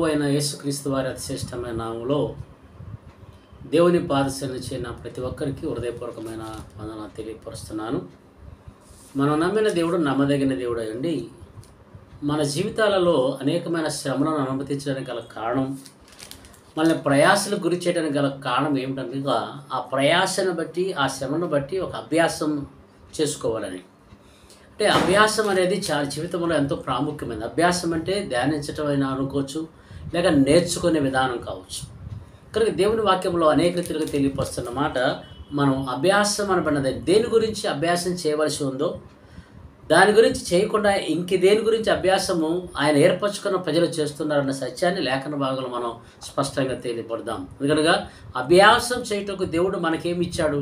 ప్రభు అయిన యేసుక్రీస్తు వారి అతిశ్రేష్టమైన నామంలో దేవుని పాదశరణ చేయన ప్రతి ఒక్కరికి హృదయపూర్వకమైన వందన తెలియపరుస్తున్నాను మనం నమ్మిన దేవుడు నమ్మదగిన దేవుడు అయ్యండి మన జీవితాలలో అనేకమైన శ్రమలను అనుమతించడానికి గల కారణం మనల్ని ప్రయాసలకు గురి చేయడానికి గల కారణం ఏమిటనగా ఆ ప్రయాసను బట్టి ఆ శ్రమను బట్టి ఒక అభ్యాసం చేసుకోవాలని అంటే అభ్యాసం అనేది చాలా జీవితంలో ఎంతో ప్రాముఖ్యమైనది అభ్యాసం అంటే ధ్యానించటం అయినా అనుకోవచ్చు లేక నేర్చుకునే విధానం కావచ్చు కనుక దేవుని వాక్యంలో అనేక రీతిలుగా తెలియపరుస్తున్న మాట మనం అభ్యాసం అనబడినది దేని గురించి అభ్యాసం చేయవలసి ఉందో దాని గురించి చేయకుండా ఇంక దేని గురించి అభ్యాసము ఆయన ఏర్పరచుకున్న ప్రజలు చేస్తున్నారన్న సత్యాన్ని లేఖన భాగంలో మనం స్పష్టంగా తెలియపడదాం ఎందుకనగా అభ్యాసం చేయటకు దేవుడు మనకేమి ఇచ్చాడు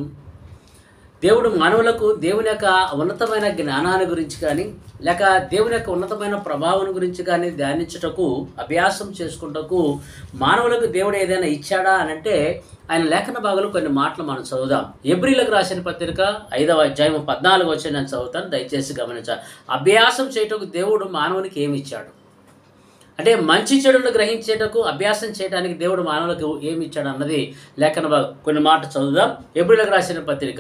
దేవుడు మానవులకు దేవుని యొక్క ఉన్నతమైన జ్ఞానాన్ని గురించి కానీ లేక దేవుని యొక్క ఉన్నతమైన ప్రభావం గురించి కానీ ధ్యానించుటకు అభ్యాసం చేసుకుంటకు మానవులకు దేవుడు ఏదైనా ఇచ్చాడా అని అంటే ఆయన లేఖన భాగంలో కొన్ని మాటలు మనం చదువుదాం ఎబ్రిలకు రాసిన పత్రిక ఐదవ అధ్యాయం పద్నాలుగు వచ్చి నేను చదువుతాను దయచేసి గమనించాలి అభ్యాసం చేయటకు దేవుడు మానవునికి ఏమి ఇచ్చాడు అంటే మంచి చెడును గ్రహించేటకు అభ్యాసం చేయడానికి దేవుడు మానవులకు ఏమి ఇచ్చాడు అన్నది లేఖన భాగం కొన్ని మాటలు చదువుదాం ఎబ్రిలకు రాసిన పత్రిక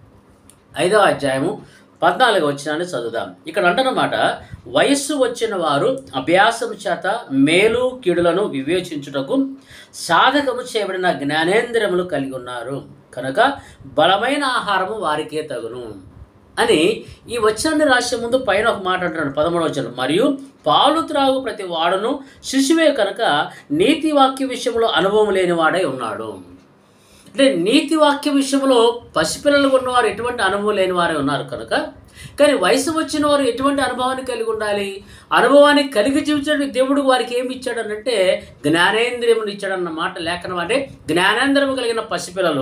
ఐదవ అధ్యాయము పద్నాలుగు వచ్చినాన్ని చదువుదాం ఇక్కడ అంటున్నమాట వయస్సు వచ్చిన వారు అభ్యాసం చేత మేలు కీడులను వివేచించుటకు సాధకము చేయబడిన జ్ఞానేంద్రియములు కలిగి ఉన్నారు కనుక బలమైన ఆహారము వారికే తగును అని ఈ వచనాన్ని రాసే ముందు పైన ఒక మాట అంటున్నాడు పదమూడవ వచనం మరియు పాలు త్రాగు ప్రతి వాడును శిశువే కనుక నీతి వాక్య విషయంలో అనుభవం లేని వాడై ఉన్నాడు అంటే నీతి వాక్య విషయంలో పసిపిల్లలు ఉన్నవారు ఎటువంటి అనుభవం లేని వారే ఉన్నారు కనుక కానీ వయసు వచ్చిన వారు ఎటువంటి అనుభవాన్ని కలిగి ఉండాలి అనుభవాన్ని కలిగి జీవించడానికి దేవుడు వారికి ఏమి ఇచ్చాడనంటే జ్ఞానేంద్రియములు ఇచ్చాడన్న మాట లేఖనం అంటే జ్ఞానేంద్రము కలిగిన పసిపిల్లలు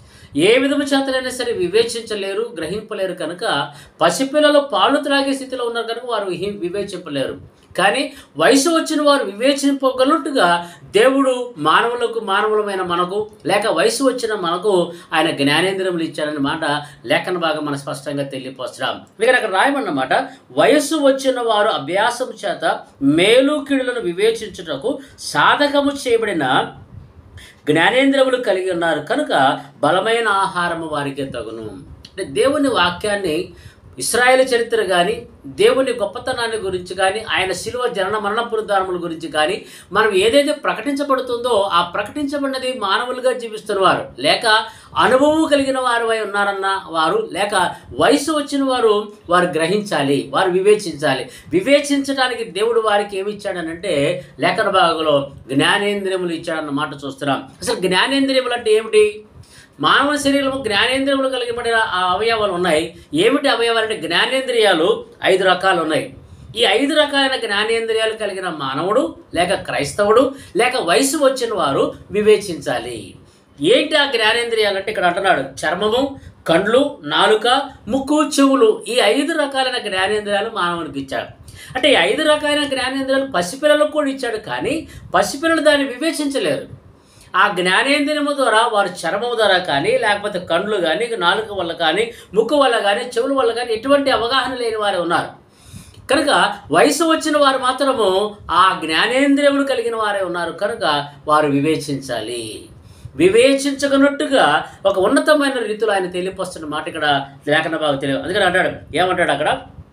ఏ విధము చేతనైనా సరే వివేచించలేరు గ్రహింపలేరు కనుక పసిపిల్లలు పాలు త్రాగే స్థితిలో ఉన్నారు కనుక వారు హి- వివేచింపలేరు కానీ వయసు వచ్చిన వారు వివేచింపగలుగుట్టుగా దేవుడు మానవులకు మానవులమైన మనకు లేక వయసు వచ్చిన మనకు ఆయన జ్ఞానేంద్రియములు ఇచ్చారన్న మాట లేఖన భాగం మనం స్పష్టంగా తెలియపరచడం ఇక్కడ అక్కడ రాయమన్నమాట వయస్సు వచ్చిన వారు అభ్యాసం చేత మేలు కీడులను వివేచించుటకు సాధకము చేయబడిన జ్ఞానేంద్రములు కలిగి ఉన్నారు కనుక బలమైన ఆహారము వారికి తగును అంటే దేవుని వాక్యాన్ని ఇస్రాయేల్ చరిత్ర కానీ దేవుని గొప్పతనాన్ని గురించి కానీ ఆయన శిలువ జనన మరణ పునరుద్ధారముల గురించి కానీ మనం ఏదైతే ప్రకటించబడుతుందో ఆ ప్రకటించబడినది మానవులుగా జీవిస్తున్నవారు లేక అనుభవం కలిగిన వారు అయి ఉన్నారన్న వారు లేక వయసు వచ్చిన వారు వారు గ్రహించాలి వారు వివేచించాలి వివేచించడానికి దేవుడు వారికి ఏమి ఇచ్చాడనంటే లేఖన భాగంలో జ్ఞానేంద్రియములు ఇచ్చాడన్న మాట చూస్తున్నాం అసలు జ్ఞానేంద్రియములు అంటే ఏమిటి మానవ శరీరము జ్ఞానేంద్రియములు కలిగిపడిన ఆ అవయవాలు ఉన్నాయి ఏమిటి అవయవాలు అంటే జ్ఞానేంద్రియాలు ఐదు రకాలు ఉన్నాయి ఈ ఐదు రకాలైన జ్ఞానేంద్రియాలు కలిగిన మానవుడు లేక క్రైస్తవుడు లేక వయసు వచ్చిన వారు వివేచించాలి ఏంటి ఆ జ్ఞానేంద్రియాలు అంటే ఇక్కడ అంటున్నాడు చర్మము కండ్లు నాలుక ముక్కు చెవులు ఈ ఐదు రకాలైన జ్ఞానేంద్రియాలు మానవునికి ఇచ్చాడు అంటే ఈ ఐదు రకాలైన జ్ఞానేంద్రియాలు పసిపిల్లలకు కూడా ఇచ్చాడు కానీ పసిపిల్లలు దాన్ని వివేచించలేరు ఆ జ్ఞానేంద్రియము ద్వారా వారు చర్మము ద్వారా కానీ లేకపోతే కండ్లు కానీ నాలుక వల్ల కానీ ముక్కు వల్ల కానీ చెవుల వల్ల కానీ ఎటువంటి అవగాహన లేని వారు ఉన్నారు కనుక వయసు వచ్చిన వారు మాత్రము ఆ జ్ఞానేంద్రియములు కలిగిన వారే ఉన్నారు కనుక వారు వివేచించాలి వివేచించగనట్టుగా ఒక ఉన్నతమైన రీతిలో ఆయన తెలియపస్తున్న మాట ఇక్కడ లేఖన బాగా తెలియదు అందుకని అంటాడు ఏమంటాడు అక్కడ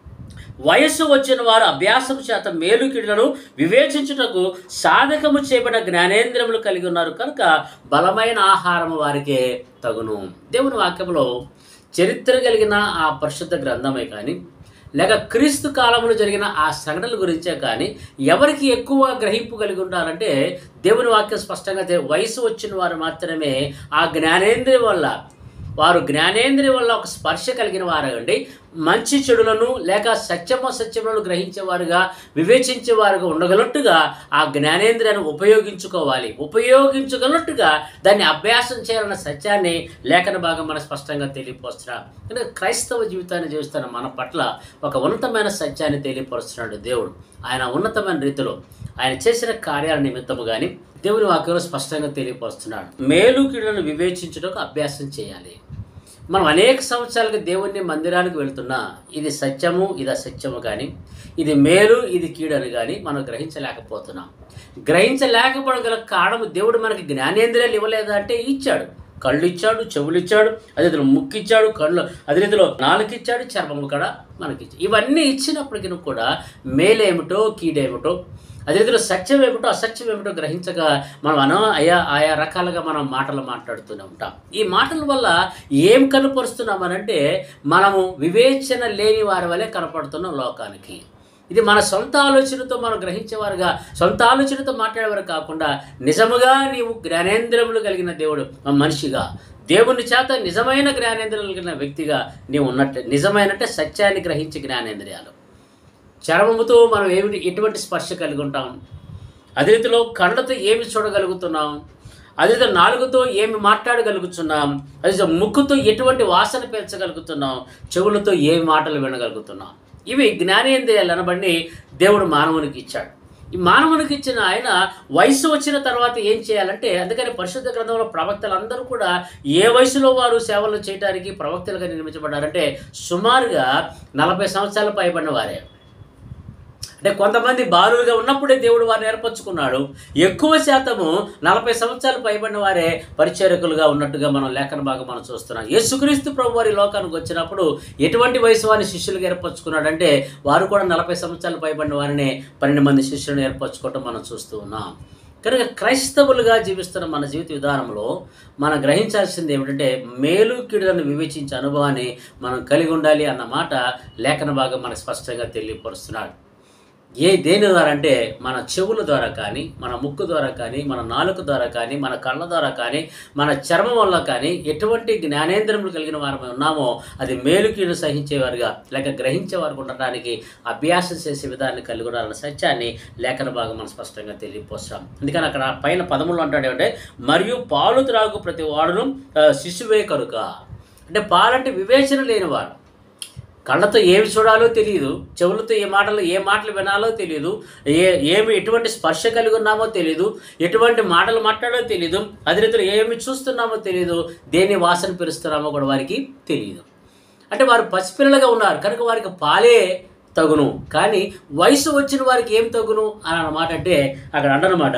వయస్సు వచ్చిన వారు అభ్యాసం చేత మేలు కీడులను వివేచించుటకు సాధకము చేయబడిన జ్ఞానేంద్రములు కలిగి ఉన్నారు కనుక బలమైన ఆహారము వారికే తగును దేవుని వాక్యంలో చరిత్ర కలిగిన ఆ పరిశుద్ధ గ్రంథమే కానీ లేక క్రీస్తు కాలంలో జరిగిన ఆ సంఘటనల గురించే కానీ ఎవరికి ఎక్కువ గ్రహింపు కలిగి ఉండాలంటే దేవుని వాక్యం స్పష్టంగా తె- వయసు వచ్చిన వారు మాత్రమే ఆ జ్ఞానేంద్రియం వల్ల వారు జ్ఞానేంద్రియం వల్ల ఒక స్పర్శ కలిగిన వారండి మంచి చెడులను లేక సత్యమ సత్యములను గ్రహించేవారుగా వివేచించేవారుగా ఉండగలట్టుగా ఆ జ్ఞానేంద్రియాన్ని ఉపయోగించుకోవాలి ఉపయోగించగలట్టుగా దాన్ని అభ్యాసం చేయాలన్న సత్యాన్ని లేఖన భాగం మన స్పష్టంగా తెలియపరుస్తున్నాం కనుక క్రైస్తవ జీవితాన్ని జీవిస్తున్న మన పట్ల ఒక ఉన్నతమైన సత్యాన్ని తెలియపరుస్తున్నాడు దేవుడు ఆయన ఉన్నతమైన రీతిలో ఆయన చేసిన కార్యాల నిమిత్తము కానీ దేవుని వాక్యంలో స్పష్టంగా తెలియపరుస్తున్నాడు మేలు కీడులను వివేచించడానికి అభ్యాసం చేయాలి మనం అనేక సంవత్సరాలుగా దేవుని మందిరానికి వెళ్తున్నా ఇది సత్యము ఇది అసత్యము కానీ ఇది మేలు ఇది కీడు అని కానీ మనం గ్రహించలేకపోతున్నాం గ్రహించలేకపోవడం గల కారణం దేవుడు మనకి జ్ఞానేంద్రియాలు ఇవ్వలేదా అంటే ఇచ్చాడు కళ్ళు ఇచ్చాడు చెవులు ఇచ్చాడు అదే రీతిలో ముక్కు ఇచ్చాడు కళ్ళు అదే రీతిలో నాలుగు ఇచ్చాడు చర్మము కూడా మనకి ఇచ్చాడు ఇవన్నీ ఇచ్చినప్పటికీ కూడా మేలేమిటో కీడేమిటో అదే రీతిలో సత్యం ఏమిటో అసత్యం ఏమిటో గ్రహించక మనం అనో అయా ఆయా రకాలుగా మనం మాటలు మాట్లాడుతూనే ఉంటాం ఈ మాటల వల్ల ఏం కనుపరుస్తున్నామనంటే మనము వివేచన లేని వారి వలె కనపడుతున్నాం లోకానికి ఇది మన సొంత ఆలోచనతో మనం గ్రహించేవారుగా సొంత ఆలోచనతో మాట్లాడేవారు కాకుండా నిజముగా నీవు జ్ఞానేంద్రములు కలిగిన దేవుడు మనిషిగా దేవుని చేత నిజమైన జ్ఞానేంద్రియాలు కలిగిన వ్యక్తిగా నీవు ఉన్నట్టు నిజమైనట్టే సత్యాన్ని గ్రహించే జ్ఞానేంద్రియాలు చర్మముతో మనం ఏమిటి ఎటువంటి స్పర్శ కలిగి ఉంటాం అదే రీతిలో కళ్ళతో ఏమి చూడగలుగుతున్నాం అదే రీతిలో నాలుగుతో ఏమి మాట్లాడగలుగుతున్నాం అదే రీతిలో ముక్కుతో ఎటువంటి వాసన పీల్చగలుగుతున్నాం చెవులతో ఏమి మాటలు వినగలుగుతున్నాం ఇవి జ్ఞానేంద్రియాలు అనబడి దేవుడు మానవునికి ఇచ్చాడు ఈ మానవునికి ఇచ్చిన ఆయన వయసు వచ్చిన తర్వాత ఏం చేయాలంటే అందుకని పరిశుద్ధ గ్రంథంలో ప్రవక్తలు అందరూ కూడా ఏ వయసులో వారు సేవలు చేయడానికి ప్రవక్తలుగా నిర్మించబడ్డారంటే సుమారుగా నలభై సంవత్సరాలు పైబడిన వారే అంటే కొంతమంది బాలులుగా ఉన్నప్పుడే దేవుడు వారిని ఏర్పరచుకున్నాడు ఎక్కువ శాతము నలభై సంవత్సరాలు పైబడిన వారే పరిచారకులుగా ఉన్నట్టుగా మనం లేఖన భాగం మనం చూస్తున్నాం యేసుక్రీస్తు ప్రభు వారి లోకానికి వచ్చినప్పుడు ఎటువంటి వయసు వారిని శిష్యులుగా ఏర్పరచుకున్నాడంటే వారు కూడా నలభై సంవత్సరాలు పైబడిన వారిని పన్నెండు మంది శిష్యులను ఏర్పరచుకోవటం మనం చూస్తూ ఉన్నాం కనుక క్రైస్తవులుగా జీవిస్తున్న మన జీవిత విధానంలో మనం గ్రహించాల్సింది ఏమిటంటే మేలు కీడులను వివేచించే అనుభవాన్ని మనం కలిగి ఉండాలి అన్న మాట లేఖన భాగం మనకు స్పష్టంగా తెలియపరుస్తున్నాడు ఏ దేని ద్వారా అంటే మన చెవుల ద్వారా కానీ మన ముక్కు ద్వారా కానీ మన నాలుక ద్వారా కానీ మన కళ్ళ ద్వారా కానీ మన చర్మం వల్ల కానీ ఎటువంటి జ్ఞానేంద్రములు కలిగిన వారు ఉన్నామో అది మేలుకీడు సహించేవారుగా లేక గ్రహించేవారు ఉండటానికి అభ్యాసం చేసే విధానాన్ని కలిగి ఉండాలన్న సత్యాన్ని లేఖన భాగం మనం స్పష్టంగా తెలియపోస్తాం అందుకని అక్కడ పైన పదములు అంటాడు ఏమంటే మరియు పాలు త్రాగు ప్రతి వాడును ఆ, శిశువే కనుక అంటే పాలంటే వివేచన లేనివారు కళ్ళతో ఏమి చూడాలో తెలియదు చెవులతో ఏ మాటలు ఏ మాటలు వినాలో తెలియదు ఏ ఏమి ఎటువంటి స్పర్శ కలిగి ఉన్నామో తెలియదు ఎటువంటి మాటలు మాట్లాడో తెలియదు అదే రీతిలో ఏమి చూస్తున్నామో తెలియదు దేని వాసన పిలుస్తున్నామో కూడా వారికి తెలియదు అంటే వారు పసిపిల్లలుగా ఉన్నారు కనుక వారికి పాలే తగును కానీ వయసు వచ్చిన వారికి ఏం తగును అని అన్నమాట అంటే అక్కడ అంటనమాట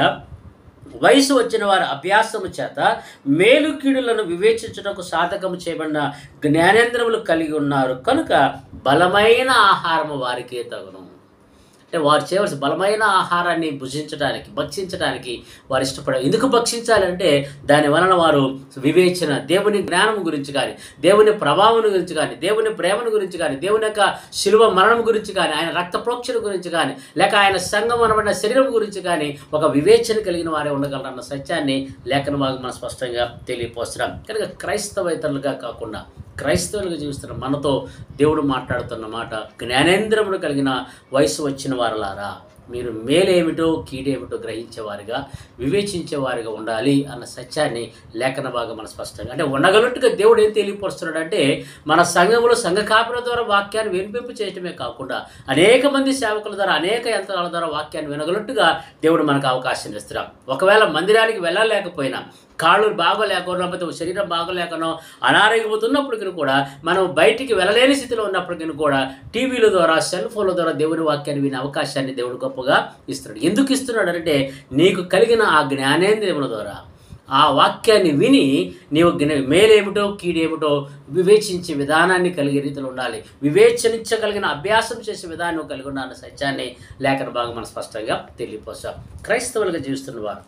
వయసు వచ్చిన వారి అభ్యాసము చేత మేలు కీడులను వివేచించుటకు సాధకము చేయబడిన జ్ఞానేంద్రములు కలిగి ఉన్నారు కనుక బలమైన ఆహారము వారికే తగును అంటే వారు చేయవలసిన బలమైన ఆహారాన్ని భుజించడానికి భక్షించడానికి వారు ఇష్టపడారు ఎందుకు భక్షించాలంటే దాని వలన వారు వివేచన దేవుని జ్ఞానం గురించి కానీ దేవుని ప్రభావం గురించి కానీ దేవుని ప్రేమను గురించి కానీ దేవుని యొక్క శిలువ మరణం గురించి కానీ ఆయన రక్త ప్రోక్షణ గురించి కానీ లేక ఆయన సంఘం అనబడిన శరీరం గురించి కానీ ఒక వివేచన కలిగిన వారే ఉండగలరన్న సత్యాన్ని లేఖన భాగం మనం స్పష్టంగా తెలియపోస్తున్నాం కనుక క్రైస్తవేతరులుగా కాకుండా క్రైస్తవులుగా జీవిస్తున్న మనతో దేవుడు మాట్లాడుతున్న మాట జ్ఞానేంద్రములు కలిగిన వయసు వచ్చిన వారలారా మీరు మేలేమిటో కీడేమిటో గ్రహించేవారుగా వివేచించేవారుగా ఉండాలి అన్న సత్యాన్ని లేఖన భాగం మన స్పష్టంగా అంటే ఉండగలట్టుగా దేవుడు ఏం తెలియపరుస్తున్నాడు అంటే మన సంఘంలో సంఘ కాపుల ద్వారా వాక్యాన్ని వినిపింపు చేయటమే కాకుండా అనేక మంది సేవకుల ద్వారా అనేక యంత్రాల ద్వారా వాక్యాన్ని వినగలట్టుగా దేవుడు మనకు అవకాశం ఇస్తున్నాం ఒకవేళ మందిరానికి వెళ్ళలేకపోయినా కాళ్ళు బాగోలేకనో లేకపోతే శరీరం బాగోలేకనో అనారోగ్యపోతున్నప్పటికీ కూడా మనం బయటికి వెళ్ళలేని స్థితిలో ఉన్నప్పటికీ కూడా టీవీల ద్వారా సెల్ ఫోన్ల ద్వారా దేవుని వాక్యాన్ని వినే అవకాశాన్ని దేవుడు గొప్పగా ఇస్తున్నాడు ఎందుకు ఇస్తున్నాడు అంటే నీకు కలిగిన ఆ జ్ఞానేంద్రియముల ద్వారా ఆ వాక్యాన్ని విని నీవు జ్ఞ- మేలేమిటో కీడేమిటో వివేచించే విధానాన్ని కలిగే రీతిలో ఉండాలి వివేచనించగలిగిన అభ్యాసం చేసే విధానం నువ్వు కలిగి ఉండాలన్న సత్యాన్ని లేఖన భాగం మనం స్పష్టంగా తెలియపోసాం క్రైస్తవులుగా జీవిస్తున్న వారు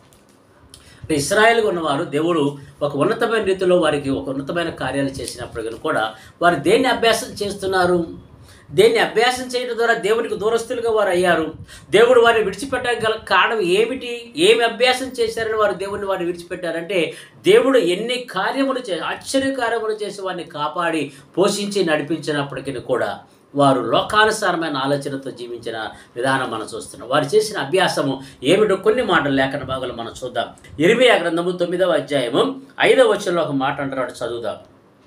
అంటే ఇస్రాయేల్గా ఉన్నవారు దేవుడు ఒక ఉన్నతమైన రీతిలో వారికి ఒక ఉన్నతమైన కార్యాలు చేసినప్పటికీ కూడా వారు దేన్ని అభ్యాసం చేస్తున్నారు దేన్ని అభ్యాసం చేయడం ద్వారా దేవునికి దూరస్తులుగా వారు అయ్యారు దేవుడు వారిని విడిచిపెట్టడానికి గల కారణం ఏమిటి ఏమి అభ్యాసం చేశారని వారు దేవుడిని వారిని విడిచిపెట్టారంటే దేవుడు ఎన్ని కార్యములు చే ఆశ్చర్య కార్యములు చేసి వారిని కాపాడి పోషించి నడిపించినప్పటికీ కూడా వారు లోకానుసారమైన ఆలోచనతో జీవించిన విధానం మనం చూస్తున్నాం వారు చేసిన అభ్యాసము ఏమిటో కొన్ని మాటలు లేఖన భాగాలు మనం చూద్దాం ఇరిమియా గ్రంథము తొమ్మిదవ అధ్యాయము ఐదవ వచనంలో ఒక మాట అంటున్నాడు చదువుదాం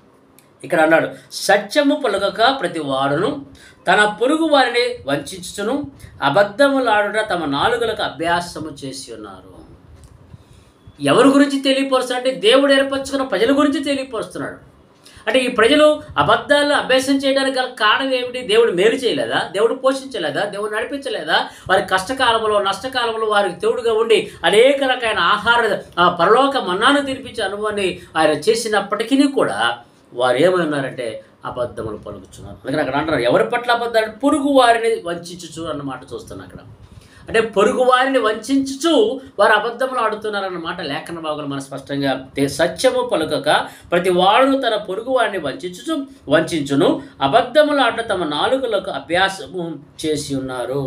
ఇక్కడ అన్నాడు సత్యము పలుకక ప్రతి వాడును తన పొరుగు వారిని వంచును అబద్ధములాడుట తమ నాలుగులకు అభ్యాసము చేసి ఉన్నారు ఎవరి గురించి తెలియపరుస్తున్నాడు అంటే దేవుడు ఏర్పరచుకున్న ప్రజల గురించి తెలియపరుస్తున్నాడు అంటే ఈ ప్రజలు అబద్ధాలు అభ్యాసం చేయడానికి గల కారణం ఏమిటి దేవుడు మేలు చేయలేదా దేవుడు పోషించలేదా దేవుడు నడిపించలేదా వారి కష్టకాలంలో నష్టకాలంలో వారికి తోడుగా ఉండి అనేక రకాల ఆహార ఆ, పరలోక మన్నాను తినిపించే అనుభవాన్ని ఆయన చేసినప్పటికీ కూడా వారు ఏమన్నారంటే అబద్ధములు పలుకుతున్నారు అందుకని అక్కడ అంటారు ఎవరి పట్ల అబద్ధాలు పొరుగు వారిని వంచుచు అన్నమాట చూస్తున్నా అక్కడ అంటే పొరుగు వారిని వంచుచు వారు అబద్ధములు ఆడుతున్నారన్నమాట లేఖన భాగంలో మన స్పష్టంగా తే- సత్యము పలుకక ప్రతి వాడు తన పొరుగు వారిని వంచుచు వంచును అబద్ధములు ఆట తమ నాలుగులకు అభ్యాసము చేసి ఉన్నారు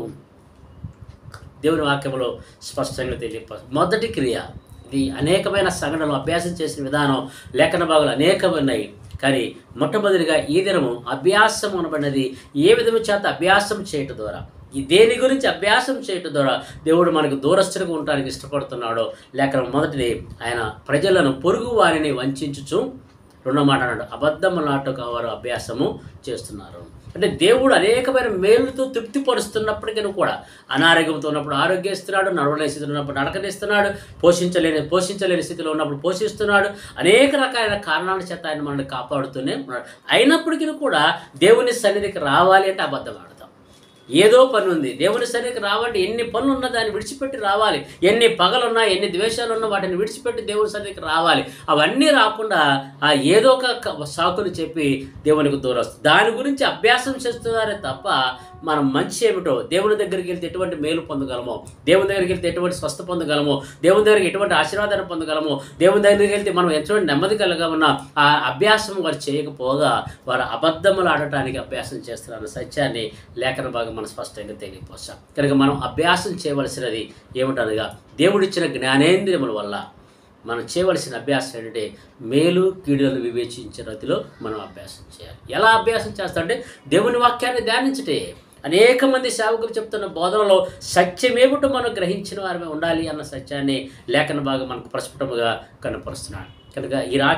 దేవుని వాక్యంలో స్పష్టంగా తెలియప మొదటి క్రియ ఇది అనేకమైన సంఘటనలు అభ్యాసం చేసిన విధానం లేఖన భాగాలు అనేకం ఉన్నాయి కానీ మొట్టమొదటిగా ఈ దినము అభ్యాసం అనబడినది ఏ విధము చేత అభ్యాసం చేయటం ద్వారా ఈ దేని గురించి అభ్యాసం చేయటం ద్వారా దేవుడు మనకు దూరస్తుడిగా ఉండడానికి ఇష్టపడుతున్నాడో లేక మొదటిది ఆయన ప్రజలను పొరుగు వారిని వంచుచు రెండో మాట అన్నాడు అబద్ధములాటకు వారు అభ్యాసము చేస్తున్నారు అంటే దేవుడు అనేకమైన మేలుతో తృప్తిపరుస్తున్నప్పటికీ కూడా అనారోగ్యంతో ఉన్నప్పుడు ఆరోగ్యం ఇస్తున్నాడు నడవలేని స్థితిలో ఉన్నప్పుడు నడకనిస్తున్నాడు పోషించలేని పోషించలేని స్థితిలో ఉన్నప్పుడు పోషిస్తున్నాడు అనేక రకాలైన కారణాల చేత ఆయన మనల్ని కాపాడుతూనే ఉన్నాడు అయినప్పటికీ కూడా దేవుని సన్నిధికి రావాలి అంటే అబద్ధం ఆడతాం ఏదో పని ఉంది దేవుని సన్నిధికి రావాలంటే ఎన్ని పనులు ఉన్నా దాన్ని విడిచిపెట్టి రావాలి ఎన్ని పగలున్నా ఎన్ని ద్వేషాలు ఉన్నా వాటిని విడిచిపెట్టి దేవుని సన్నిధికి రావాలి అవన్నీ రాకుండా ఆ ఏదో ఒక క- సాకులు చెప్పి దేవునికి దూరం వస్తుంది దాని గురించి అభ్యాసం చేస్తున్నారే తప్ప మనం మంచి ఏమిటో దేవుని దగ్గరికి వెళ్తే ఎటువంటి మేలు పొందగలమో దేవుని దగ్గరికి వెళ్తే ఎటువంటి స్వస్థ పొందగలమో దేవుని దగ్గరికి ఎటువంటి ఆశీర్వాదాన్ని పొందగలమో దేవుని దగ్గరికి వెళ్తే మనం ఎటువంటి నెమ్మది కలగమన్న ఆ అభ్యాసం వారు చేయకపోగా వారు అబద్ధములు ఆడటానికి అభ్యాసం చేస్తున్నారు సత్యాన్ని లేఖన భాగం మనం స్పష్టంగా తెలియపోసాం కనుక మనం అభ్యాసం చేయవలసినది ఏమిటనగా దేవుడిచ్చిన జ్ఞానేంద్రియముల వల్ల మనం చేయవలసిన అభ్యాసం ఏంటంటే మేలు కీడులను వివేచించే రీతిలో మనం అభ్యాసం చేయాలి ఎలా అభ్యాసం చేస్తామంటే దేవుని వాక్యాన్ని ధ్యానించటే అనేక మంది సేవకులు చెప్తున్న బోధనలో సత్యమేమిటో మనం గ్రహించిన వారమే ఉండాలి అన్న సత్యాన్ని లేఖన భాగం మనకు ప్రస్ఫుటముగా కనపరుస్తున్నాడు కనుక ఈ రా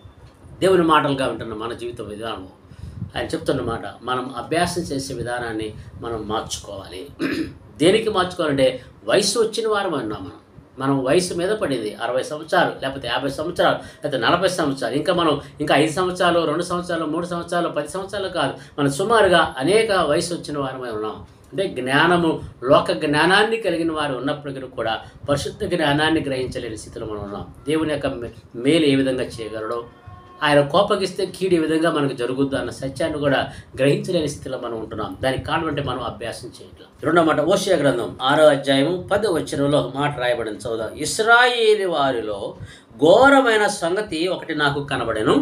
దేవుని మాటలుగా ఉంటున్న మన జీవిత విధానము ఆయన చెప్తున్న మాట మనం అభ్యాసం చేసే విధానాన్ని మనం మార్చుకోవాలి దేనికి మార్చుకోవాలంటే వయసు వచ్చిన వారం అన్నాం మనం మనం వయసు మీద పడింది అరవై సంవత్సరాలు లేకపోతే యాభై సంవత్సరాలు లేకపోతే నలభై సంవత్సరాలు ఇంకా మనం ఇంకా ఐదు సంవత్సరాలు రెండు సంవత్సరాలు మూడు సంవత్సరాలు పది సంవత్సరాలు కాదు మనం సుమారుగా అనేక వయసు వచ్చిన వారమై ఉన్నాం అంటే జ్ఞానము లోక జ్ఞానాన్ని కలిగిన వారు ఉన్నప్పటికీ కూడా పరిశుద్ధ జ్ఞానాన్ని గ్రహించలేని స్థితిలో మనం ఉన్నాం దేవుని యొక్క మే- మేలు ఏ విధంగా చేయగలడో ఆయన కోపగిస్తే కీడు ఈ విధంగా మనకు జరుగుద్దు అన్న సత్యాన్ని కూడా గ్రహించలేని స్థితిలో మనం ఉంటున్నాం దానికి కారణం అంటే మనం అభ్యాసం చేయట్లేదు రెండో మాట ఓషియా గ్రంథం ఆరో అధ్యాయము పదో వచనంలో ఒక మాట రాయబడింది చదువుదాం ఇస్రాయేలి వారిలో ఘోరమైన సంగతి ఒకటి నాకు కనబడెను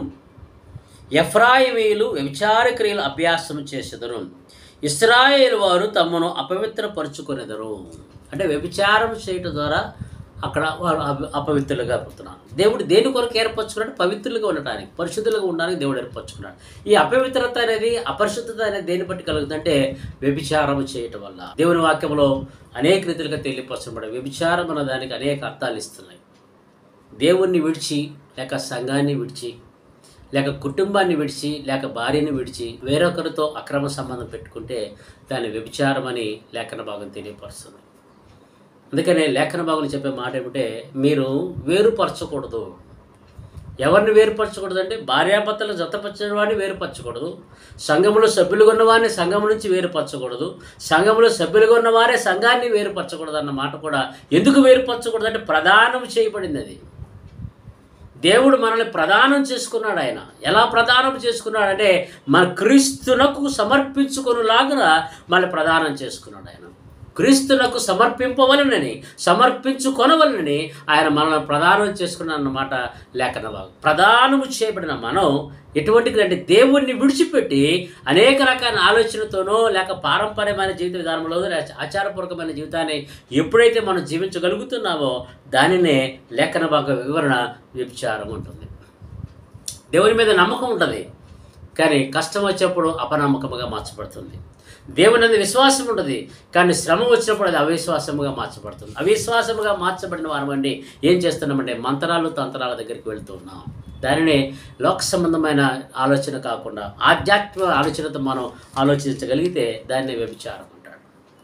ఎఫ్రాయిమీలు వ్యభిచార క్రియలు అభ్యాసం చేసెదరు ఇస్రాయేల్ వారు తమను అపవిత్రపరుచుకునేదరు అంటే వ్యభిచారం చేయటం ద్వారా అక్కడ వారు అప అపవిత్రులుగా పుడుతున్నారు దేవుడు దేని కొరకు ఏర్పరచుకున్నాడు పవిత్రులుగా ఉండటానికి పరిశుద్ధులుగా ఉండడానికి దేవుడు ఏర్పరచుకున్నాడు ఈ అపవిత్రత అనేది అపరిశుద్ధత అనేది దేని బట్టి కలుగుతుందంటే వ్యభిచారం చేయటం వల్ల దేవుని వాక్యంలో అనేక రీతిలుగా తెలియపరచబడే వ్యభిచారం అన్న దానికి అనేక అర్థాలు ఇస్తున్నాయి దేవుణ్ణి విడిచి లేక సంఘాన్ని విడిచి లేక కుటుంబాన్ని విడిచి లేక భార్యని విడిచి వేరొకరితో అక్రమ సంబంధం పెట్టుకుంటే దాన్ని వ్యభిచారం అని లేఖన భాగం తెలియపరుస్తుంది అందుకనే లేఖన భాగంలో చెప్పే మాట ఏమిటంటే మీరు వేరుపరచకూడదు ఎవరిని వేరుపరచకూడదు అంటే భార్యాభర్తలు జతపరిచిన వాడిని వేరుపరచకూడదు సంఘములో సభ్యులుగా ఉన్నవారిని సంఘం నుంచి వేరుపరచకూడదు సంఘములో సభ్యులుగా ఉన్నవారే సంఘాన్ని వేరుపరచకూడదు అన్న మాట కూడా ఎందుకు వేరుపరచకూడదు అంటే ప్రధానం చేయబడింది అది దేవుడు మనల్ని ప్రదానం చేసుకున్నాడు ఆయన ఎలా ప్రదానం చేసుకున్నాడంటే మన క్రీస్తునకు సమర్పించుకునేలాగా మనల్ని ప్రదానం చేసుకున్నాడు ఆయన క్రీస్తునకు సమర్పింపవలనని సమర్పించుకొనవలనని ఆయన మనల్ని ప్రదానం చేసుకున్నాడన్నమాట లేఖన భాగం ప్రదానము చేయబడిన మనం ఎటువంటి అంటే దేవుణ్ణి విడిచిపెట్టి అనేక రకాల ఆలోచనతోనో లేక పారంపర్యమైన జీవిత విధానంలో లేక ఆచారపూర్వకమైన జీవితాన్ని ఎప్పుడైతే మనం జీవించగలుగుతున్నామో దానినే లేఖన భాగ వివరణ వ్యభిచారం ఉంటుంది దేవుని మీద నమ్మకం ఉంటుంది కానీ కష్టం వచ్చినప్పుడు అపనమ్మకముగా మార్చబడుతుంది దేవుని మీద విశ్వాసం ఉంటుంది కానీ శ్రమ వచ్చినప్పుడు అది అవిశ్వాసముగా మార్చబడుతుంది అవిశ్వాసముగా మార్చబడిన వారమండి ఏం చేస్తున్నామంటే మంత్రాలు తంత్రాల దగ్గరికి వెళ్తూ ఉన్నాం దానిని లోక సంబంధమైన ఆలోచన కాకుండా ఆధ్యాత్మిక ఆలోచనతో మనం ఆలోచించగలిగితే దాన్ని వ్యభిచారం అంటాడు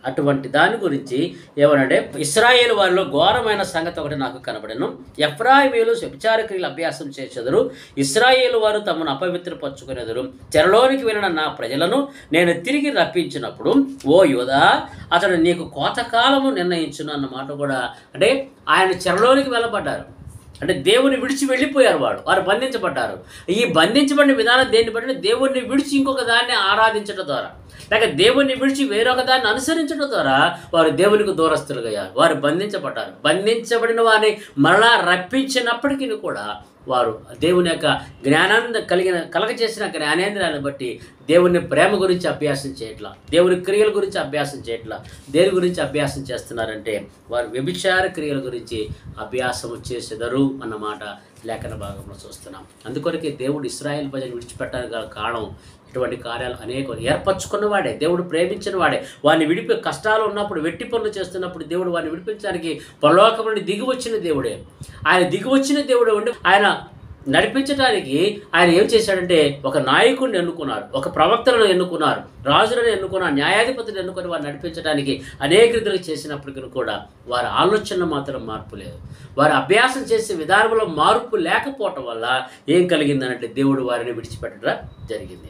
అటువంటి దాని గురించి ఏమనంటే ఇస్రాయేల్ వారిలో ఘోరమైన సంగతి ఒకటి నాకు కనబడను ఎఫ్రాయిమీలు వ్యభిచార క్రియలు అభ్యాసం చేసేదరు ఇస్రాయేల్ వారు తమను అపవిత్రపరచుకునేదరు చెరలోనికి వెళ్ళిన నా ప్రజలను నేను తిరిగి రప్పించినప్పుడు ఓ యోధా అతడు నీకు కోతకాలము నిర్ణయించును అన్న మాట కూడా అంటే ఆయన చెరలోనికి వెళ్ళబడ్డారు అంటే దేవుని విడిచి వెళ్ళిపోయారు వాడు వారు బంధించబడ్డారు ఈ బంధించబడిన విధానం దేన్ని బట్టి దేవుణ్ణి విడిచి ఇంకొక దాన్ని ఆరాధించడం ద్వారా లేక దేవుణ్ణి విడిచి వేరొక దాన్ని అనుసరించడం ద్వారా వారు దేవునికి దూరస్తులుగయ్యారు వారు బంధించబడ్డారు బంధించబడిన వారిని మరలా రప్పించినప్పటికీ కూడా వారు దేవుని యొక్క జ్ఞానాన్ని కలిగిన కలగ చేసిన జ్ఞానేంద్రాన్ని బట్టి దేవుని ప్రేమ గురించి అభ్యాసం చేయట్లా దేవుని క్రియల గురించి అభ్యాసం చేయట్లా దేని గురించి అభ్యాసం చేస్తున్నారంటే వారు వ్యభిచార క్రియల గురించి అభ్యాసం చేసేదరు అన్నమాట లేఖన భాగంలో చూస్తున్నాం అందుకొరకే దేవుడు ఇస్రాయేల్ ప్రజలు విడిచిపెట్టడానికి గల కారణం ఇటువంటి కార్యాలు అనేక ఏర్పరచుకున్నవాడే దేవుడు ప్రేమించిన వాడే వాడిని విడిపి కష్టాలు ఉన్నప్పుడు వెట్టి పనులు చేస్తున్నప్పుడు దేవుడు వాడిని విడిపించడానికి పరలోకం నుండి దిగి వచ్చిన దేవుడే ఆయన దిగి వచ్చిన దేవుడే ఉండి ఆయన నడిపించడానికి ఆయన ఏం చేశాడంటే ఒక నాయకుడిని ఎన్నుకున్నారు ఒక ప్రవక్తలను ఎన్నుకున్నారు రాజులను ఎన్నుకున్నారు న్యాయాధిపతిని ఎన్నుకొని వారు నడిపించడానికి అనేక రీతిలో చేసినప్పటికీ కూడా వారి ఆలోచన మాత్రం మార్పు లేదు వారు అభ్యాసం చేసే విధానంలో మార్పు లేకపోవటం వల్ల ఏం కలిగిందనంటే దేవుడు వారిని విడిచిపెట్టడం జరిగింది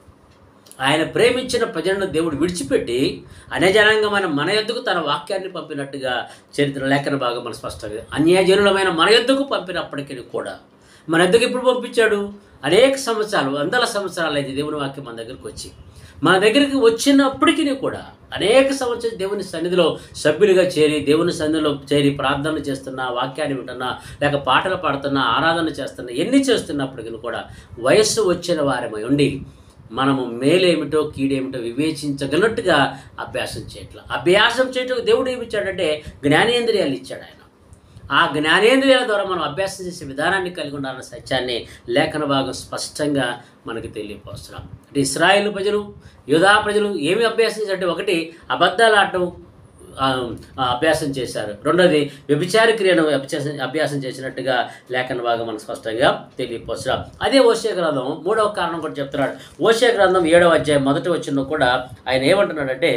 ఆయన ప్రేమించిన ప్రజలను దేవుడు విడిచిపెట్టి అన్యజనాంగమైన మన యొద్దకు తన వాక్యాన్ని పంపినట్టుగా చరిత్ర లేఖన భాగం మన స్పష్టంగా అన్యజనులమైన మన యొద్దకు పంపినప్పటికీ కూడా మన యొద్దకు ఎప్పుడు పంపించాడు అనేక సంవత్సరాలు వందల సంవత్సరాలు అయితే దేవుని వాక్యం మన దగ్గరికి వచ్చి మన దగ్గరికి వచ్చినప్పటికీ కూడా అనేక సంవత్సరాలు దేవుని సన్నిధిలో సభ్యులుగా చేరి దేవుని సన్నిధిలో చేరి ప్రార్థనలు చేస్తున్నా వాక్యాన్ని వింటున్నా లేక పాటలు పాడుతున్నా ఆరాధన చేస్తున్నా ఎన్ని చేస్తున్నప్పటికీ కూడా వయస్సు వచ్చిన వారమై ఉండి మనము మేలేమిటో కీడేమిటో వివేచించగలట్టుగా అభ్యాసం చేయట్లా అభ్యాసం చేయటం దేవుడు ఏమి ఇచ్చాడంటే జ్ఞానేంద్రియాలు ఇచ్చాడు ఆయన ఆ జ్ఞానేంద్రియాల ద్వారా మనం అభ్యాసం చేసే విధానాన్ని కలిగి ఉండాలన్న సత్యాన్ని లేఖన భాగం స్పష్టంగా మనకు తెలియపరుస్తున్నాం అంటే ఇస్రాయేల్ ప్రజలు యూదా ప్రజలు ఏమి అభ్యాసం చేశారంటే ఒకటి అబద్ధాలు ఆడటం ఆ, ఆ, అభ్యాసం చేశారు రెండోది వ్యభిచార క్రియను అభ్యాసం అభ్యాసం చేసినట్టుగా లేఖన భాగం మనకు స్పష్టంగా తెలియపరచడం అదే ఓషే గ్రంథం మూడవ కారణం కూడా చెప్తున్నాడు ఓషే గ్రంథం ఏడవ అధ్యాయం మొదటి వచ్చిన కూడా ఆయన ఏమంటున్నాడంటే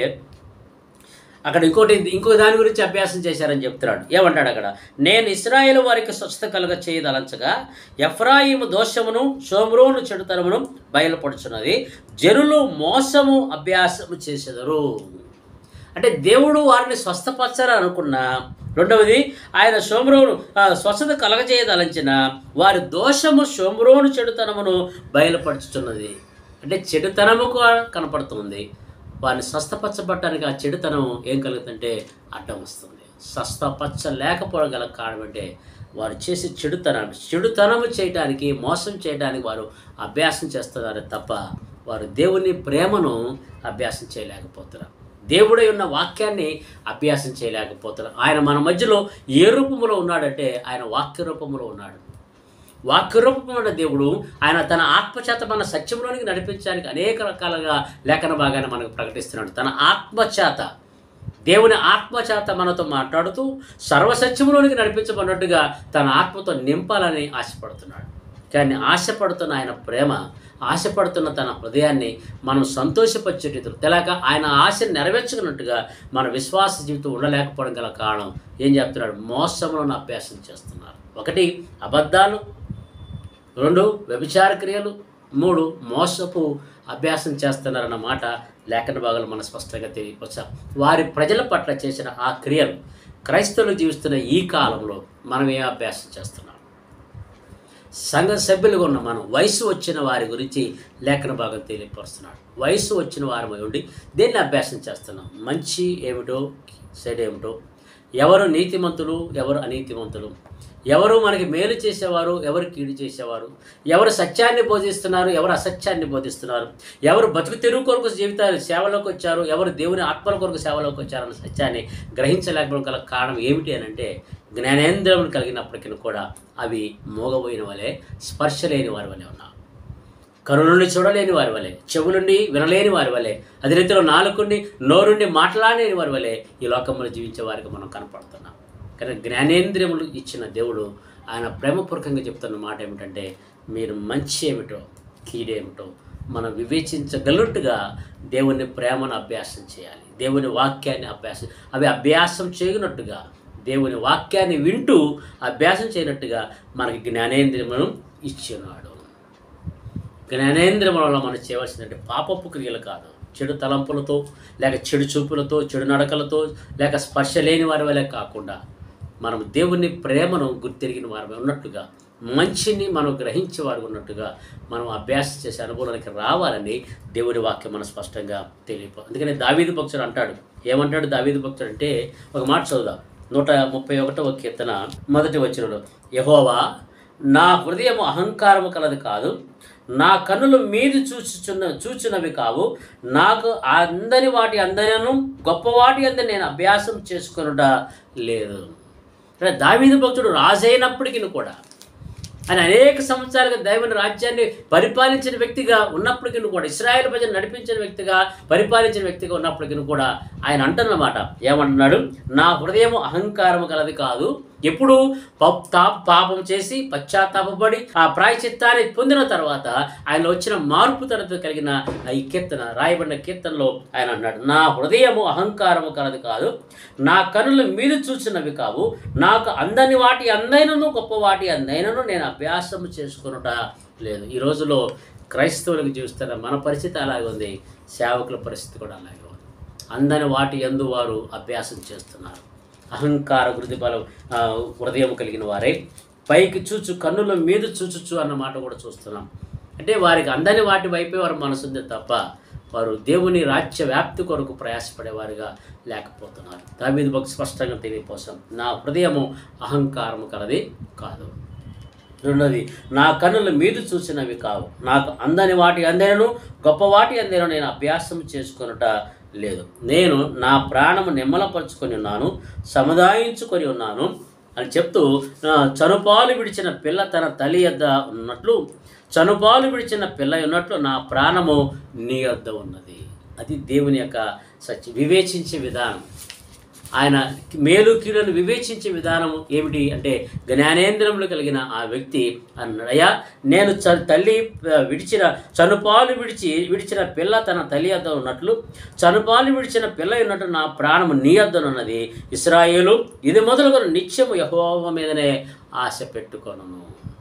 అక్కడ ఇంకోటి ఇంకో దాని గురించి అభ్యాసం చేశారని చెప్తున్నాడు ఏమంటాడు అక్కడ నేను ఇస్రాయేల్ వారికి స్వచ్ఛత కలుగ చేయదలంచగా ఎఫ్రాయిము దోషమును షోమ్రోను చెడుతనమును బయలుపడుచున్నది జనులు మోసము అభ్యాసము చేసేదరు అంటే దేవుడు వారిని స్వస్థపరచాలని అనుకున్నా రెండవది ఆయన సోమరోను ఆ, స్వస్థత కలగజేయదలంచిన వారి దోషము సోమరోను చెడుతనమును బయలుపరుచుతున్నది అంటే చెడుతనము కూడా కనపడుతుంది వారిని స్వస్థపరచబట్టడానికి ఆ చెడుతనం ఏం కలుగుతుందంటే అడ్డం వస్తుంది స్వస్థపరచలేకపోవడం గల కారణం అంటే వారు చేసే చెడుతనం చెడుతనము చేయడానికి మోసం చేయడానికి వారు అభ్యాసం చేస్తున్నారు తప్ప వారు దేవుని ప్రేమను అభ్యాసం చేయలేకపోతున్నారు దేవుడై ఉన్న వాక్యాన్ని అభ్యాసం చేయలేకపోతున్నారు ఆయన మన మధ్యలో ఏ రూపంలో ఉన్నాడంటే ఆయన వాక్య రూపంలో ఉన్నాడు వాక్య రూపంలో ఉన్న దేవుడు ఆయన తన ఆత్మచేత మన సత్యంలోనికి నడిపించడానికి అనేక రకాలుగా లేఖన భాగాన్ని మనకు ప్రకటిస్తున్నాడు తన ఆత్మచేత దేవుని ఆత్మచేత మనతో మాట్లాడుతూ సర్వసత్యంలోనికి నడిపించబడినట్టుగా తన ఆత్మతో నింపాలని ఆశపడుతున్నాడు కానీ ఆశపడుతున్న ఆయన ప్రేమ ఆశపడుతున్న తన హృదయాన్ని మనం సంతోషపరిచేటట్లు తెలక ఆయన ఆశను నెరవేర్చుకున్నట్టుగా మన విశ్వాస జీవితం ఉండలేకపోవడం గల కారణం ఏం చెప్తున్నాడు మోసములను అభ్యాసం చేస్తున్నారు ఒకటి అబద్ధాలు రెండు వ్యభిచార క్రియలు మూడు మోసపు అభ్యాసం చేస్తున్నారన్న మాట లేఖన భాగాలు మన స్పష్టంగా తెలియపరచాం వారి ప్రజల పట్ల చేసిన ఆ క్రియలు క్రైస్తవులు జీవిస్తున్న ఈ కాలంలో మనం ఏ అభ్యాసం చేస్తున్నాం సంఘ సభ్యులుగా ఉన్న మనం వయసు వచ్చిన వారి గురించి లేఖన భాగం తెలియపరుస్తున్నాడు వయసు వచ్చిన వారమై ఉండి దేన్ని అభ్యాసం చేస్తున్నాం మంచి ఏమిటో చెడు ఏమిటో ఎవరు నీతిమంతులు ఎవరు అనీతిమంతులు ఎవరు మనకి మేలు చేసేవారు ఎవరు కీడు చేసేవారు ఎవరు సత్యాన్ని బోధిస్తున్నారు ఎవరు అసత్యాన్ని బోధిస్తున్నారు ఎవరు బతుకు తెరువు కొరకు జీవితాలు సేవలోకి వచ్చారు ఎవరు దేవుని ఆత్మల కొరకు సేవలోకి వచ్చారన్న సత్యాన్ని గ్రహించలేకపోవడం గల కారణం ఏమిటి అని అంటే జ్ఞానేంద్రములు కలిగినప్పటికీ కూడా అవి మోగబోయిన వలె స్పర్శ లేని వారి వలె ఉన్నారు కరుణుండి చూడలేని వారి వలె చెవులుండి వినలేని వారి వలె అదే రీతిలో నాలుగుండి నోరుండి మాట్లాడలేని వారి వలె ఈ లోకంలో జీవించే వారికి మనం కనపడుతున్నాం కానీ జ్ఞానేంద్రియములు ఇచ్చిన దేవుడు ఆయన ప్రేమపూర్వకంగా చెప్తున్న మాట ఏమిటంటే మీరు మంచి ఏమిటో కీడేమిటో మనం వివేచించగలుగుట్టుగా దేవుని ప్రేమను అభ్యాసం చేయాలి దేవుని వాక్యాన్ని అభ్యాసం అవి అభ్యాసం చేయనట్టుగా దేవుని వాక్యాన్ని వింటూ అభ్యాసం చేయనట్టుగా మనకి జ్ఞానేంద్రియమును ఇచ్చినాడు జ్ఞానేంద్రియం వల్ల మనం చేయవలసిందంటే పాపపు క్రియలు కాదు చెడు తలంపులతో లేక చెడు చూపులతో చెడు నడకలతో లేక స్పర్శ లేని వారి వల్లే కాకుండా మనం దేవుని ప్రేమను గుర్తిరిగిన వారు ఉన్నట్టుగా మంచిని మనం గ్రహించే వారు ఉన్నట్టుగా మనం అభ్యాసం చేసే అనుభవానికి రావాలని దేవుని వాక్యం మనం స్పష్టంగా తెలియపో అందుకని దావీదు భక్తుడు అంటాడు ఏమంటాడు దావీదు భక్తుడు అంటే ఒక మాట చదువుదాం నూట ముప్పై ఒకటవ కీర్తన మొదటి వచ్చినలో యహోవా నా హృదయం అహంకారము కలది కాదు నా కన్నులు మీది చూచుచున్న చూచున్నవి కావు నాకు అందని వాటి అందరిను గొప్ప వాటి అందరి నేను అభ్యాసం చేసుకొనుట లేదు అంటే దావీదు భక్తుడు రాజైనప్పటికీ కూడా ఆయన అనేక సంవత్సరాలుగా దైవని రాజ్యాన్ని పరిపాలించిన వ్యక్తిగా ఉన్నప్పటికీ కూడా ఇస్రాయేల్ ప్రజలు నడిపించిన వ్యక్తిగా పరిపాలించిన వ్యక్తిగా ఉన్నప్పటికీ కూడా ఆయన అంటున్నమాట ఏమంటున్నాడు నా హృదయం అహంకారము కలది కాదు ఎప్పుడు పప్- తా- పాపం చేసి పశ్చాత్తాపడి ఆ ప్రాయచిత్తాన్ని పొందిన తర్వాత ఆయన వచ్చిన మార్పు తనతో కలిగిన ఈ కీర్తన రాయబడిన కీర్తనలో ఆయన అన్నాడు నా హృదయము అహంకారము కలది కాదు నా కనులు మీరు చూసినవి కావు నాకు అందని వాటి అందైనను గొప్ప వాటి అందైనను నేను అభ్యాసం చేసుకునుట లేదు ఈ రోజులో క్రైస్తవులకు జీవిస్తున్న మన పరిస్థితి అలాగే ఉంది సేవకుల పరిస్థితి కూడా అలాగే ఉంది అందని వాటి ఎందు వారు అభ్యాసం చేస్తున్నారు అహంకార వృద్ధి బలం ఆ, హృదయం కలిగిన వారే పైకి చూచు కన్నుల మీద చూచుచు అన్న మాట కూడా చూస్తున్నాం అంటే వారికి అందని వాటి వైపే వారు మనసుంది తప్ప వారు దేవుని రాజ్య వ్యాప్తి కొరకు ప్రయాసపడేవారుగా లేకపోతున్నారు దావీదు భక్తి స్పష్టంగా తెలియపోసం నా హృదయము అహంకారము కలది కాదు రెండోది నా కన్నుల మీద చూసినవి కావు నాకు అందని వాటి అందరిను గొప్ప వాటి అందరిను నేను అభ్యాసం చేసుకొనుట లేదు నేను నా ప్రాణము నిమ్మలపరుచుకొని ఉన్నాను సముదాయించుకొని ఉన్నాను అని చెప్తూ ఆ, చనుపాలు విడిచిన పిల్ల తన తల్లి యొద్ద ఉన్నట్లు చనుపాలు విడిచిన పిల్ల ఉన్నట్లు నా ప్రాణము నీ యొద్ద ఉన్నది అది దేవుని యొక్క సత్య వివేచించే విధానం ఆయన మేలు కీడును వివేచించే విధానం ఏమిటి అంటే జ్ఞానేంద్రములు కలిగిన ఆ వ్యక్తి అన్నయ్య నేను చ తల్లి ఆ, విడిచిన చనుపాలు విడిచి విడిచిన పిల్ల తన తల్లి వద్ద ఉన్నట్లు చనుపాలు విడిచిన పిల్ల ఉన్నట్టు నా ప్రాణము నీ వద్దనున్నది ఇస్రాయేలు ఇది మొదలుకొని నిత్యము యహోవ మీదనే ఆశ పెట్టుకొనను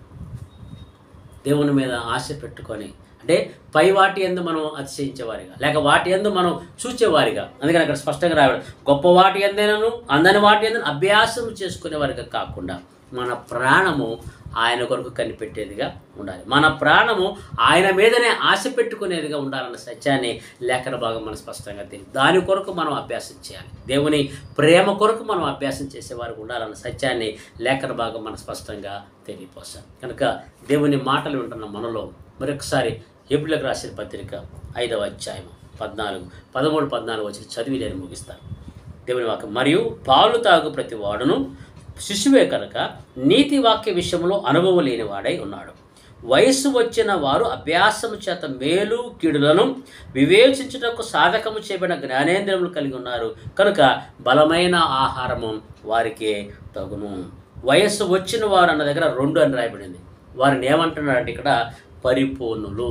దేవుని మీద ఆశ పెట్టుకొని అంటే పై వాటి ఎందు మనం అతిశయించేవారిగా లేక వాటి ఎందు మనం చూచేవారిగా అందుకని అక్కడ స్పష్టంగా రావడం గొప్ప వాటి ఎందైనను అందని వాటి ఎందు అభ్యాసం చేసుకునేవారిగా కాకుండా మన ప్రాణము ఆయన కొరకు కనిపెట్టేదిగా ఉండాలి మన ప్రాణము ఆయన మీదనే ఆశ పెట్టుకునేదిగా ఉండాలన్న సత్యాన్ని లేఖన భాగం మనం స్పష్టంగా తెలియదు దాని కొరకు మనం అభ్యాసం చేయాలి దేవుని ప్రేమ కొరకు మనం అభ్యాసం చేసేవారు ఉండాలన్న సత్యాన్ని లేఖన భాగం మనం స్పష్టంగా తెలియపోసాం కనుక దేవుని మాటలు వింటున్న మనలో మరొకసారి ఏప్రిల్కి రాసిన పత్రిక ఐదవ అధ్యాయం పద్నాలుగు పదమూడు పద్నాలుగు వచ్చి చదివి నేను ముగిస్తాను దేవుని వాక్యం మరియు పాలు తాగు ప్రతి వాడును శిశువే కనుక నీతి వాక్య విషయంలో అనుభవం లేనివాడై ఉన్నాడు వయస్సు వచ్చిన వారు అభ్యాసము చేత మేలు కీడులను వివేచించుటకు సాధకము చేయబడిన జ్ఞానేంద్రములు కలిగి ఉన్నారు కనుక బలమైన ఆహారము వారికి తగును వయస్సు వచ్చిన వారు అన్న దగ్గర రెండు అని రాయబడింది వారిని ఏమంటున్నారంటే ఇక్కడ పరిపూర్ణులు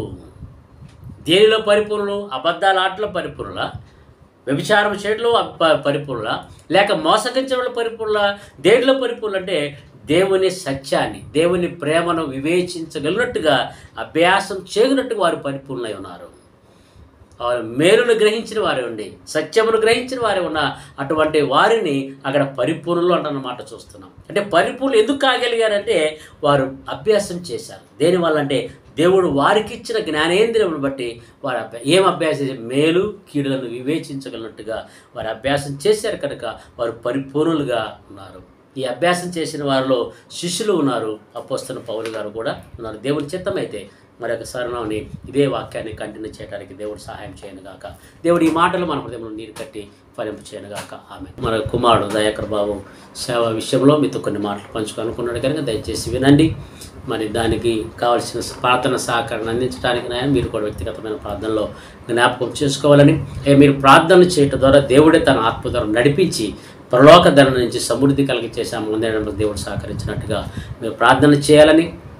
దేనిలో పరిపూర్ణులు అబద్ధాల ఆటలో పరిపూర్ణుల వ్యభిచారం చేయడంలో ప- పరిపూర్ణ లేక మోసగించడంలో పరిపూర్ణ దేనిలో పరిపూర్ణ అంటే దేవుని సత్యాన్ని దేవుని ప్రేమను వివేచించగలిగినట్టుగా అభ్యాసం చేయనట్టుగా వారు పరిపూర్ణై ఉన్నారు వారు మేలును గ్రహించిన వారే ఉండి సత్యమును గ్రహించిన వారే ఉన్న అటువంటి వారిని అక్కడ పరిపూర్ణులు అంటున్నమాట చూస్తున్నాం అంటే పరిపూర్ణులు ఎందుకు కాగలిగారంటే వారు అభ్యాసం చేశారు దేనివల్ల అంటే దేవుడు వారికి ఇచ్చిన జ్ఞానేంద్రియమును బట్టి వారు అభ్యా ఏం అభ్యాసం చేశారు? మేలు కీడులను వివేచించగలిగినట్టుగా వారు అభ్యాసం చేశారు కనుక వారు పరిపూర్ణులుగా ఉన్నారు ఈ అభ్యాసం చేసిన వారిలో శిష్యులు ఉన్నారు అపోస్తున్న పౌలు గారు కూడా ఉన్నారు దేవుని చిత్తమైతే మరొకసారి నాని ఇదే వాక్యాన్ని కంటిన్యూ చేయడానికి దేవుడు సహాయం చేయను గాక దేవుడు ఈ మాటలు మన హృదయంలో నీరు కట్టి ఫలింపు చేయను గాక ఆమె మన కుమారుడు దయాకర్ బాబు సేవ విషయంలో మీతో కొన్ని మాటలు పంచుకోనుకున్నాడు కనుక దయచేసి వినండి మరి దానికి కావలసిన ప్రార్థన సహకారాన్ని అందించడానికి నాయన మీరు కూడా వ్యక్తిగతమైన ప్రార్థనలో జ్ఞాపకం చేసుకోవాలని ఏ మీరు ప్రార్థన చేయటం ద్వారా దేవుడే తన ఆత్మ ద్వారా నడిపించి పరలోక ధర నుంచి సమృద్ధి కలిగి చేశాము ముందే దేవుడు సహకరించినట్టుగా మీరు ప్రార్థన చేయాలని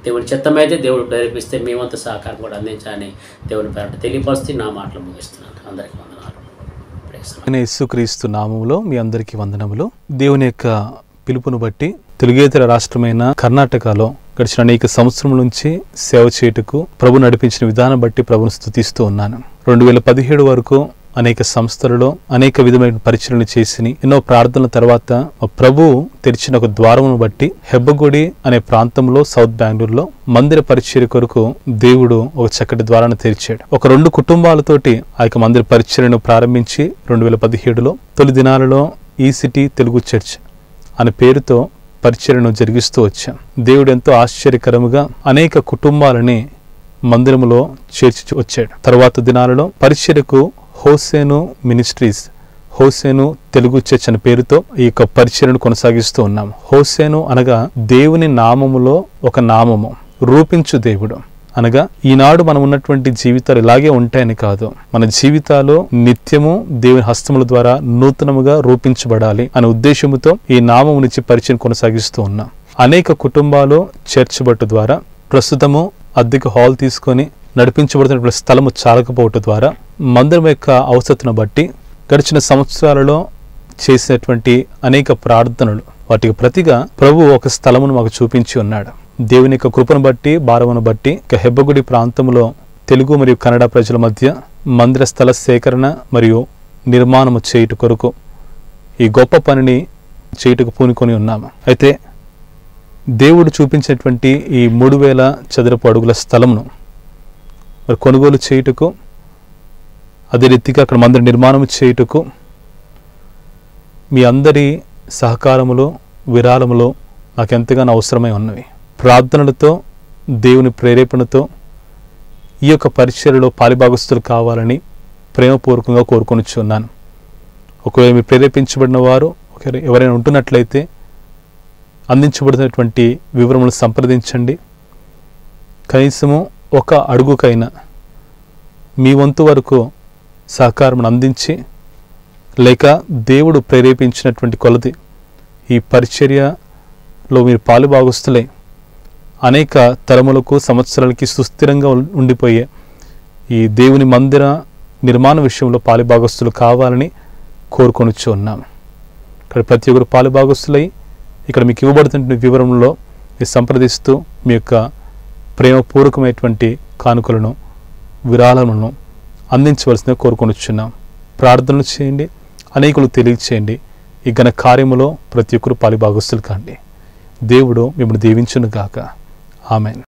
దేవుని చిత్తమైతే దేవుడు ప్రేరేపిస్తే మేమంత సహకారం కూడా అందించాలని దేవుని పేరట తెలియపరుస్తూ నా మాటలు ముగిస్తున్నాను అందరికీ వందనాలు ప్రేస్ ఆయన యేసుక్రీస్తు నామములో మీ అందరికీ వందనములు దేవుని యొక్క పిలుపును బట్టి తెలుగేతర రాష్ట్రమైన కర్ణాటకలో గడిచిన అనేక సంవత్సరం నుంచి సేవ చేయుటకు ప్రభు నడిపించిన విధానం బట్టి ప్రభును స్థుతిస్తూ ఉన్నాను రెండు వేల పదిహేడు వరకు అనేక సంస్థలలో అనేక విధమైన పరిచయలు చేసి ఎన్నో ప్రార్థనల తర్వాత మా ప్రభు తెరిచిన ఒక ద్వారమును బట్టి హెబ్బగుడి అనే ప్రాంతంలో సౌత్ బెంగళూరులో మందిర పరిచర్య కొరకు దేవుడు ఒక చక్కటి ద్వారాన్ని తెరిచాడు ఒక రెండు కుటుంబాలతోటి ఆ యొక్క మందిర పరిచర్యను ప్రారంభించి రెండు వేల పదిహేడులో తొలి దినాలలో ఈ సిటీ తెలుగు చర్చ్ అనే పేరుతో పరిచర్యను జరిగిస్తూ వచ్చాం దేవుడు ఎంతో ఆశ్చర్యకరముగా అనేక కుటుంబాలని మందిరములో చేర్చి వచ్చాడు తర్వాత దినాలలో పరిచర్యకు Hosanna Ministries Hosanna Telugu church అనే పేరుతో ఈ యొక్క పరిచర్యను కొనసాగిస్తూ ఉన్నాం హోసేను అనగా దేవుని నామములో ఒక నామము రూపించు దేవుడు అనగా ఈనాడు మనం ఉన్నటువంటి జీవితాలు ఇలాగే ఉంటాయని కాదు మన జీవితాలు నిత్యము దేవుని హస్తముల ద్వారా నూతనముగా రూపించబడాలి అనే ఉద్దేశముతో ఈ నామము నుంచి పరిచయం కొనసాగిస్తూ ఉన్నాం అనేక కుటుంబాలు చర్చ్ బట్టు ద్వారా ప్రస్తుతము అద్దెకు హాల్ తీసుకొని నడిపించబడుతున్నటువంటి స్థలము చాలకపోవటం ద్వారా మందిరం యొక్క అవసరతను బట్టి గడిచిన సంవత్సరాలలో చేసినటువంటి అనేక ప్రార్థనలు వాటికి ప్రతిగా ప్రభు ఒక స్థలమును మాకు చూపించి ఉన్నాడు దేవుని యొక్క కృపను బట్టి భారమును బట్టి ఇక హెబ్బగుడి ప్రాంతంలో తెలుగు మరియు కన్నడ ప్రజల మధ్య మందిర స్థల సేకరణ మరియు నిర్మాణము చేయుట కొరకు ఈ గొప్ప పనిని చేయుటకు పూనుకొని ఉన్నాము అయితే దేవుడు చూపించినటువంటి ఈ మూడు వేల చదరపు అడుగుల స్థలమును మరి కొనుగోలు చేయుటకు అదే రీతిగా అక్కడ మందిర నిర్మాణం చేయుటకు మీ అందరి సహకారములు విరాళములు నాకు ఎంతగానో అవసరమై ఉన్నవి ప్రార్థనలతో దేవుని ప్రేరేపణతో ఈ యొక్క పరిచర్యలో పాలిభాగస్తులు కావాలని ప్రేమపూర్వకంగా కోరుకొనిచున్నాను ఒకవేళ మీరు ప్రేరేపించబడిన వారు ఒకవేళ ఎవరైనా ఉంటున్నట్లయితే అందించబడినటువంటి వివరములు సంప్రదించండి కనీసము ఒక అడుగుకైనా మీ వంతు వరకు సహకారం అందించి లేక దేవుడు ప్రేరేపించినటువంటి కొలది ఈ పరిచర్యలో మీరు పాలుభాగస్తులై అనేక తరములకు సంవత్సరాలకి సుస్థిరంగా ఉం- ఉండిపోయే ఈ దేవుని మందిర నిర్మాణ విషయంలో పాలుభాగస్తులు కావాలని కోరుకొనిచ్చు ఉన్నాము ఇక్కడ ప్రతి ఒక్కరు పాలుభాగస్తులై ఇక్కడ మీకు ఇవ్వబడుతున్న వివరంలో మీరు సంప్రదిస్తూ మీ యొక్క ప్రేమపూర్వకమైనటువంటి కానుకలను విరాళములను అందించవలసిందిగా కోరుకొనిచున్నాం ప్రార్థనలు చేయండి అనేకులు తెలియచేయండి ఈ ఘన కార్యములో ప్రతి ఒక్కరు పాలిభాగస్తులు కాండి దేవుడు మిమ్మల్ని దీవించును గాక ఆమెన్